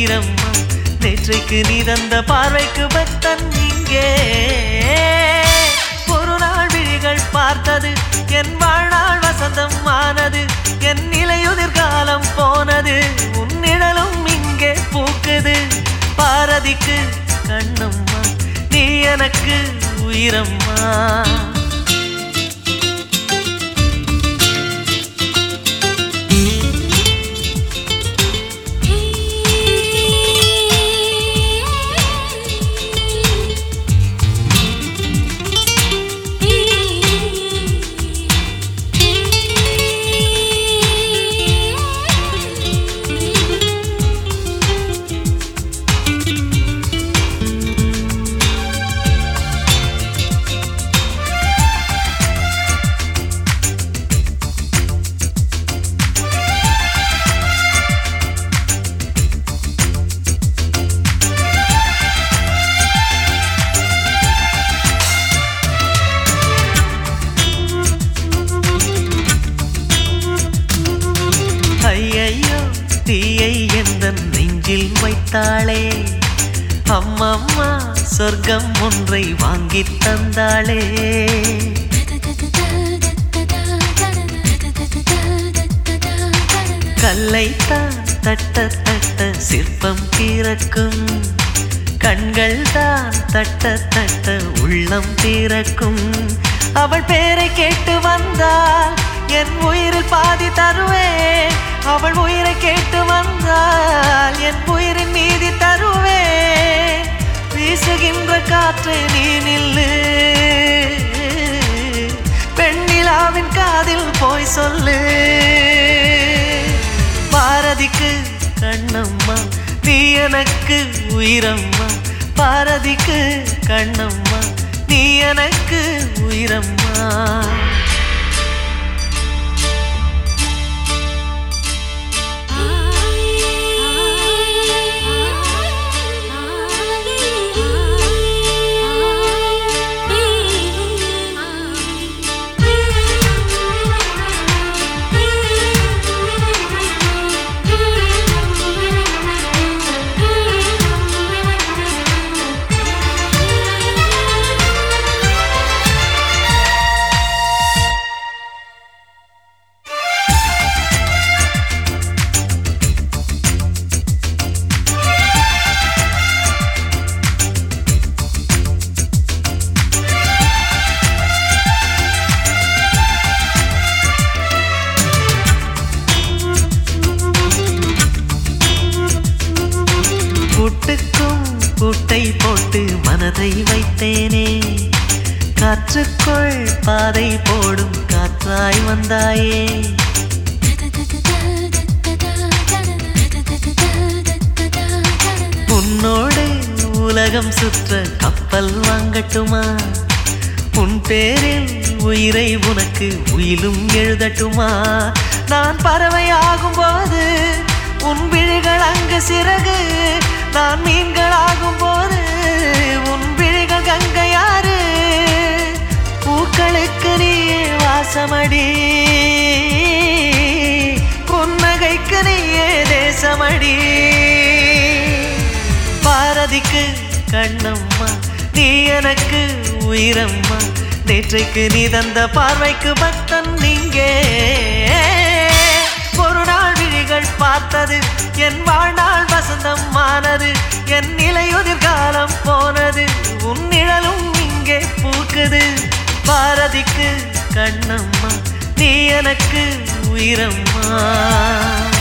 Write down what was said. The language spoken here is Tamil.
உயிரம்மா நேற்றைக்கு நீ தந்த பார்வைக்கு பக்தன் இங்கே ஒரு நாள் விழிகள் பார்த்தது என் வாழ்நாள் வசந்தம் ஆனது என் நிலையுதிர் காலம் போனது உன் நிழலும் இங்கே பூக்குது பாரதிக்கு கண்ணம்மா நீ எனக்கு உயிரம்மா ஐயையோ தீயை எந்த நெஞ்சில் வைத்தாளே அம்மம்மா சொர்க்கம் ஒன்றை வாங்கித் தந்தாளே கல்லைத்தான் தட்ட தட்ட சிற்பம் திறக்கும் கண்கள் தான் தட்ட தட்ட உள்ளம் திறக்கும் அவள் பேரை கேட்டு வந்தால் என் உயிரில் பாதி தருவேன் அவள் உயிரை கேட்டு வந்தால் என் உயிரின் மீதி தருவேன் வீசுகின்ற காற்றை நீ நில்லு பெண்ணிலாவின் காதில் போய் சொல்லு பாரதிக்கு கண்ணம்மா நீ எனக்கு உயிரம்மா பாரதிக்கு கண்ணம்மா நீ எனக்கு உயிரம்மா கூட்டுக்கும் கூட்டை போட்டு மனதை வைத்தேனே காற்றுக்குள் பாதை போடும் காற்றாய் வந்தாயே உன்னோடு உலகம் சுற்ற கப்பல் வாங்கட்டுமா உன் பேரில் உயிரை உனக்கு உயிலும் எழுதட்டுமா நான் பறவை ஆகும்போது உன் விழிகள் அங்கு சிறகு நான் மீன்கள் ஆகும்போது உன் விழிகள் கங்கையாறு பூக்களுக்கு நீயே வாசமடி புன்னகைக்கு நீயே தேசமடி பாரதிக்கு கண்ணம்மா நீ எனக்கு உயிரம்மா நேற்றைக்கு நீ தந்த பார்வைக்கு பக்தன் நீங்கே ஒரு நாள் விழிகள் பார்த்தது என் வாழ்நாள் வசந்தம் ஆனது என் நிலையுதிர் காலம் போனது உன் நிழலும் இங்கே பூக்குது பாரதிக்கு கண்ணம்மா நீ எனக்கு உயிரம்மா